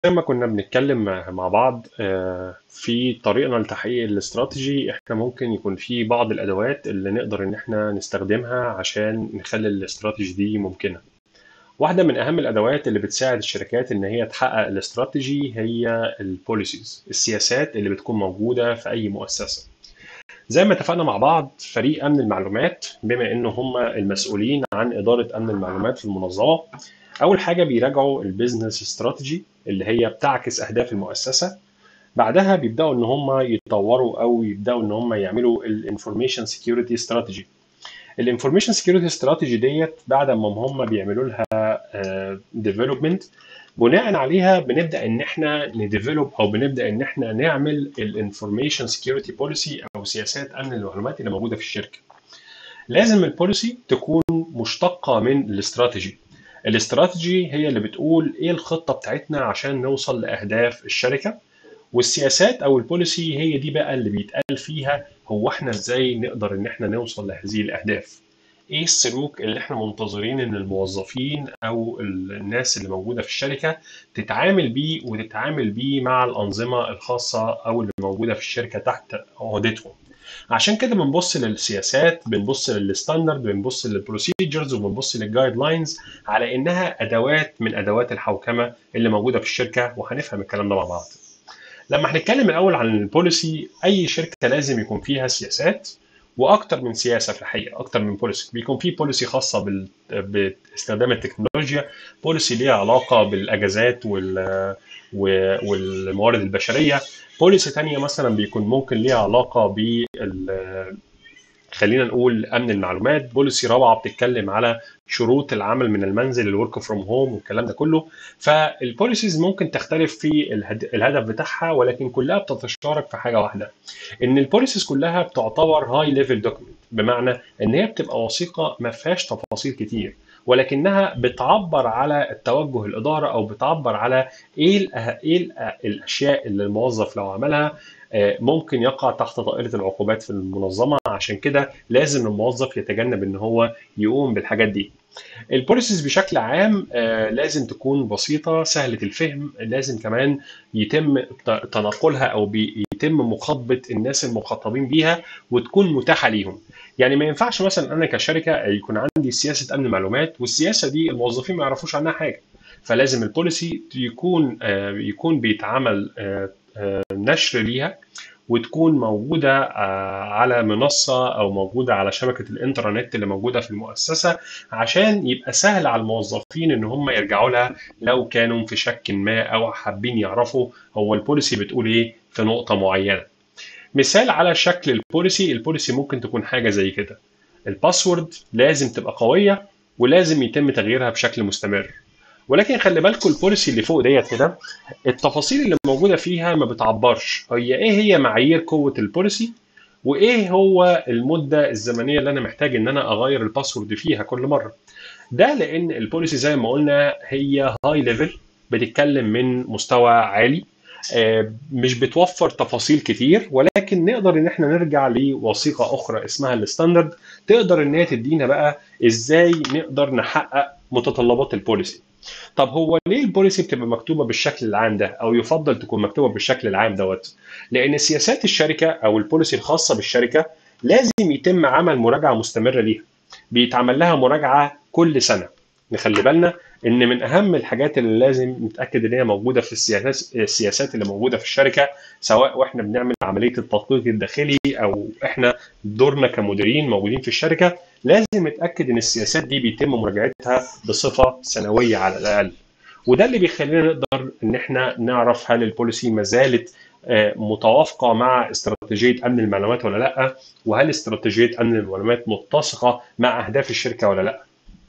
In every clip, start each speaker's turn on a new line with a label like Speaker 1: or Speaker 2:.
Speaker 1: ما كنا بنتكلم مع مع بعض آه، في طريقنا لتحقيق الاستراتيجي احنا ممكن يكون في بعض الادوات اللي نقدر ان احنا نستخدمها عشان نخلي الاستراتيجي دي ممكنة واحدة من اهم الادوات اللي بتساعد الشركات ان هي تحقق الاستراتيجي هي البوليسيز السياسات اللي بتكون موجودة في اي مؤسسة زي ما اتفقنا مع بعض فريق امن المعلومات بما ان هم المسؤولين عن اداره امن المعلومات في المنظمه اول حاجه بيراجعوا البيزنس استراتيجي اللي هي بتعكس اهداف المؤسسه بعدها بيبداوا ان هم يطوروا او يبداوا ان هم يعملوا الانفورميشن سكيورتي استراتيجي الانفورميشن سكيورتي استراتيجي ديت بعد ما هم بيعملوا لها ديفلوبمنت بناء عليها بنبدا ان احنا نديفلوب او بنبدا ان احنا نعمل الانفورميشن سكيورتي بوليسي او سياسات امن المعلومات اللي موجوده في الشركه لازم البوليسي تكون مشتقه من الاستراتيجي الاستراتيجي هي اللي بتقول ايه الخطه بتاعتنا عشان نوصل لاهداف الشركه والسياسات او البوليسي هي دي بقى اللي بيتقال فيها هو احنا ازاي نقدر ان احنا نوصل لهذه الاهداف ايه السلوك اللي احنا منتظرين ان الموظفين او الناس اللي موجوده في الشركه تتعامل بيه وتتعامل بيه مع الانظمه الخاصه او اللي موجوده في الشركه تحت عهدتهم عشان كده بنبص للسياسات بنبص للستاندرد بنبص للبروسيجرز وبنبص للجايد لاينز على انها ادوات من ادوات الحوكمه اللي موجوده في الشركه وهنفهم الكلام ده مع بعض لما هنتكلم الاول عن البوليسي اي شركه لازم يكون فيها سياسات واكتر من سياسه في الحقيقه اكتر من بوليسي بيكون في بوليسي خاصه بال... باستخدام التكنولوجيا بوليسي ليها علاقه بالاجازات وال... والموارد البشريه بوليسي تانية مثلا بيكون ممكن ليها علاقه بال خلينا نقول امن المعلومات بوليسي رابعه بتتكلم على شروط العمل من المنزل الورك فروم هوم والكلام ده كله فالبوليسيز ممكن تختلف في الهدف بتاعها ولكن كلها بتتشارك في حاجه واحده ان البوليسيز كلها بتعتبر هاي ليفل دوكيمنت بمعنى ان هي بتبقى وثيقه ما فيهاش تفاصيل كتير ولكنها بتعبر على التوجه الاداره او بتعبر على ايه ايه الاشياء اللي الموظف لو عملها ممكن يقع تحت طائله العقوبات في المنظمه عشان كده لازم الموظف يتجنب ان هو يقوم بالحاجات دي البوليسيز بشكل عام لازم تكون بسيطة سهلة الفهم لازم كمان يتم تنقلها أو بيتم مخاطبة الناس المخاطبين بيها وتكون متاحة ليهم يعني ما ينفعش مثلا أنا كشركة يكون عندي سياسة أمن معلومات والسياسة دي الموظفين ما يعرفوش عنها حاجة فلازم البوليسي يكون يكون بيتعمل نشر ليها وتكون موجودة على منصة أو موجودة على شبكة الإنترنت اللي موجودة في المؤسسة عشان يبقى سهل على الموظفين إن هم يرجعوا لها لو كانوا في شك ما أو حابين يعرفوا هو البوليسي بتقول إيه في نقطة معينة. مثال على شكل البوليسي البوليسي ممكن تكون حاجة زي كده. الباسورد لازم تبقى قوية ولازم يتم تغييرها بشكل مستمر. ولكن خلي بالكم البوليسي اللي فوق ديت كده التفاصيل اللي موجوده فيها ما بتعبرش هي ايه هي معايير قوه البوليسي وايه هو المده الزمنيه اللي انا محتاج ان انا اغير الباسورد فيها كل مره ده لان البوليسي زي ما قلنا هي هاي ليفل بتتكلم من مستوى عالي مش بتوفر تفاصيل كتير ولكن نقدر ان احنا نرجع لوثيقه اخرى اسمها الستاندرد تقدر ان هي تدينا بقى ازاي نقدر نحقق متطلبات البوليسي طب هو ليه البوليسي بتبقى مكتوبه بالشكل العام ده او يفضل تكون مكتوبه بالشكل العام دوت لان سياسات الشركه او البوليسي الخاصه بالشركه لازم يتم عمل مراجعه مستمره ليها بيتعمل لها مراجعه كل سنه نخلي بالنا ان من اهم الحاجات اللي لازم نتاكد ان هي موجوده في السياسات السياسات اللي موجوده في الشركه سواء واحنا بنعمل عمليه التدقيق الداخلي او احنا دورنا كمديرين موجودين في الشركه لازم نتاكد ان السياسات دي بيتم مراجعتها بصفه سنويه على الاقل وده اللي بيخلينا نقدر ان احنا نعرف هل البوليسي ما زالت متوافقه مع استراتيجيه امن المعلومات ولا لا وهل استراتيجيه امن المعلومات متسقه مع اهداف الشركه ولا لا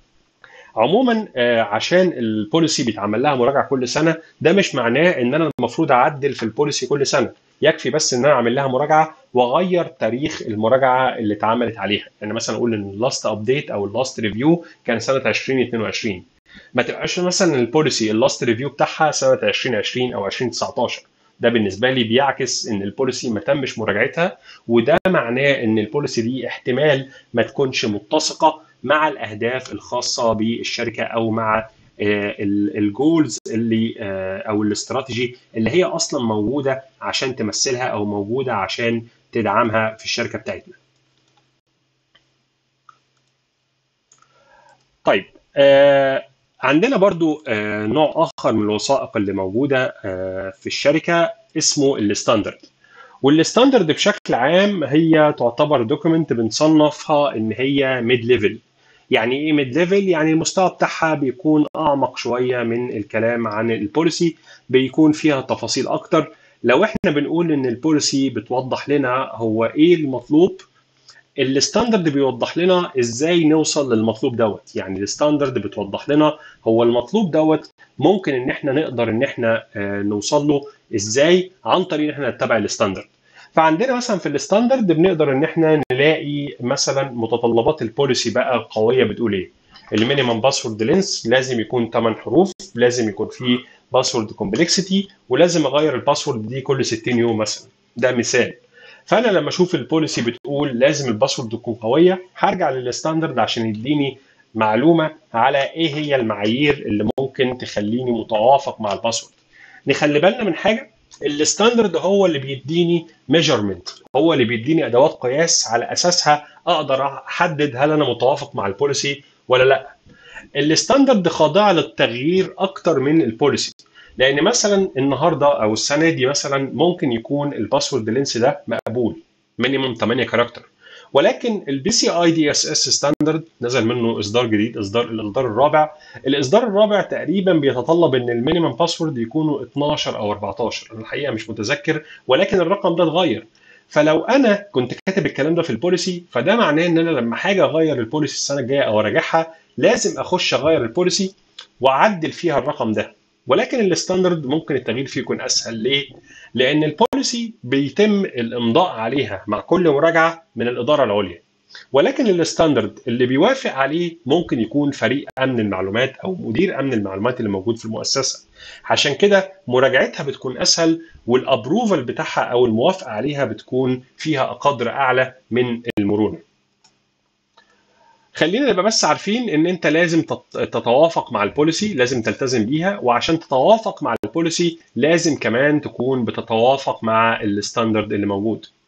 Speaker 1: عموما عشان البوليسي بيتعمل لها مراجعه كل سنه ده مش معناه ان انا المفروض اعدل في البوليسي كل سنه يكفي بس ان انا اعمل لها مراجعه واغير تاريخ المراجعه اللي اتعملت عليها يعني مثلا اقول ان اللاست ابديت او اللاست ريفيو كان سنه 2022 ما تبقاش مثلا البوليسي اللاست ريفيو بتاعها سنه 2020 او 2019 ده بالنسبه لي بيعكس ان البوليسي ما تمش مراجعتها وده معناه ان البوليسي دي احتمال ما تكونش متسقه مع الاهداف الخاصه بالشركه او مع الجولز اللي او الاستراتيجي اللي هي اصلا موجوده عشان تمثلها او موجوده عشان تدعمها في الشركه بتاعتنا. طيب آه عندنا برضو آه نوع اخر من الوثائق اللي موجوده آه في الشركه اسمه الستاندرد والستاندرد بشكل عام هي تعتبر دوكيمنت بنصنفها ان هي ميد ليفل يعني ايه ميد ليفل يعني المستوى بتاعها بيكون اعمق شويه من الكلام عن البوليسي بيكون فيها تفاصيل اكتر لو احنا بنقول ان البوليسي بتوضح لنا هو ايه المطلوب الستاندرد بيوضح لنا ازاي نوصل للمطلوب دوت يعني الستاندرد بتوضح لنا هو المطلوب دوت ممكن ان احنا نقدر ان احنا نوصل له ازاي عن طريق ان احنا نتبع الستاندرد فعندنا مثلا في الستاندرد بنقدر ان احنا نلاقي مثلا متطلبات البوليسي بقى قويه بتقول ايه المينيمم باسورد لينس لازم يكون 8 حروف لازم يكون فيه باسورد كومبلكسيتي ولازم اغير الباسورد دي كل 60 يوم مثلا ده مثال فانا لما اشوف البوليسي بتقول لازم الباسورد تكون قويه هرجع للستاندرد عشان يديني معلومه على ايه هي المعايير اللي ممكن تخليني متوافق مع الباسورد نخلي بالنا من حاجه الستاندرد هو اللي بيديني ميجرمنت هو اللي بيديني ادوات قياس على اساسها اقدر احدد هل انا متوافق مع البوليسي ولا لا الستاندرد خاضعه للتغيير اكتر من البوليسي لان مثلا النهارده او السنه دي مثلا ممكن يكون الباسورد لينس ده مقبول مينيمم 8 كاركتر ولكن البي سي اي دي اس اس ستاندرد نزل منه اصدار جديد اصدار الاصدار الرابع الاصدار الرابع تقريبا بيتطلب ان المينيمم باسورد يكونوا 12 او 14 انا الحقيقه مش متذكر ولكن الرقم ده اتغير فلو انا كنت كاتب الكلام ده في البوليسي فده معناه ان انا لما حاجه اغير البوليسي السنه الجايه او اراجعها لازم اخش اغير البوليسي واعدل فيها الرقم ده ولكن الستاندرد ممكن التغيير فيه يكون اسهل ليه؟ لان البوليسي بيتم الامضاء عليها مع كل مراجعه من الاداره العليا ولكن الستاندرد اللي بيوافق عليه ممكن يكون فريق امن المعلومات او مدير امن المعلومات اللي موجود في المؤسسه عشان كده مراجعتها بتكون اسهل والابروفل بتاعها او الموافقه عليها بتكون فيها قدر اعلى من المرونه خلينا نبقى بس عارفين ان انت لازم تتوافق مع البوليسي لازم تلتزم بيها وعشان تتوافق مع البوليسي لازم كمان تكون بتتوافق مع الستاندرد اللي موجود